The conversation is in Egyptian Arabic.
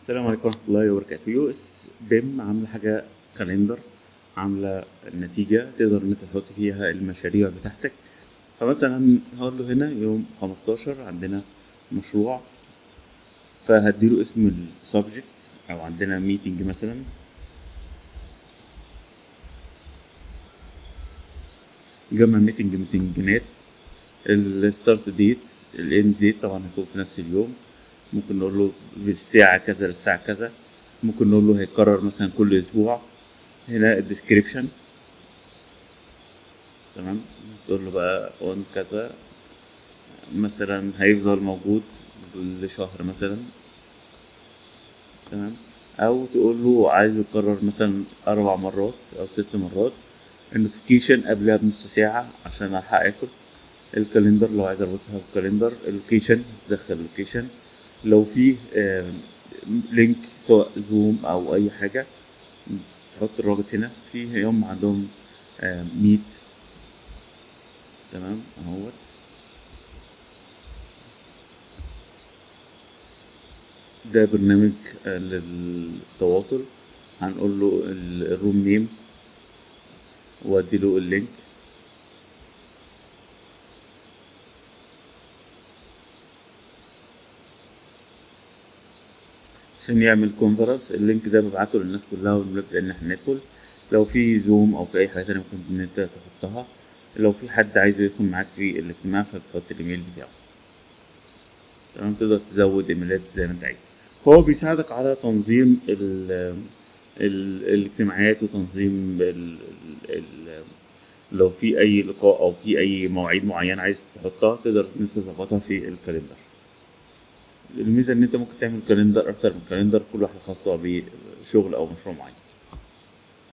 السلام عليكم ورحمة الله وبركاته يو اس بيم عاملة حاجة كالندر عاملة نتيجة تقدر ان انت تحط فيها المشاريع بتاعتك فمثلا هقول له هنا يوم خمستاشر عندنا مشروع فهديله اسم السبجكت او عندنا ميتنج مثلا جمع ميتنج ميتنجات الستارت ديت الاند ديت طبعا هيكون في نفس اليوم ممكن نقول له بالساعة كذا للساعة كذا ممكن نقول له هيتكرر مثلا كل أسبوع هنا الديسكريبشن تمام تقول له بقى اون كذا مثلا هيفضل موجود لشهر مثلا تمام أو تقول له عايزه يتكرر مثلا أربع مرات أو ست مرات النوتيفيكيشن قبلها بنص ساعة عشان ألحق آكل الكالندر لو عايز اربطها بالكالندر اللوكيشن تدخل اللوكيشن لو في لينك سواء زوم او اي حاجه تحط الرابط هنا في يوم عندهم ميت تمام اهوت ده برنامج للتواصل هنقول له الروم نيم وادي له اللينك عشان يعمل كونفرنس اللينك ده ببعته للناس كلها ونبدأ ان احنا ندخل لو في زوم او في اي حاجه تانية ممكن ان انت تحطها لو في حد عايز يدخل معاك في الاجتماع فبتحط الايميل بتاعه تمام تقدر تزود ايميلات زي ما انت عايز فهو بيساعدك على تنظيم ال ال الاجتماعات وتنظيم ال ال لو في اي لقاء او في اي مواعيد معينه عايز تحطها تقدر ان انت تظبطها في الكالندر الميزه ان انت ممكن تعمل كالندر اكتر من كالندر كل واحده خاصه بشغل او مشروع معين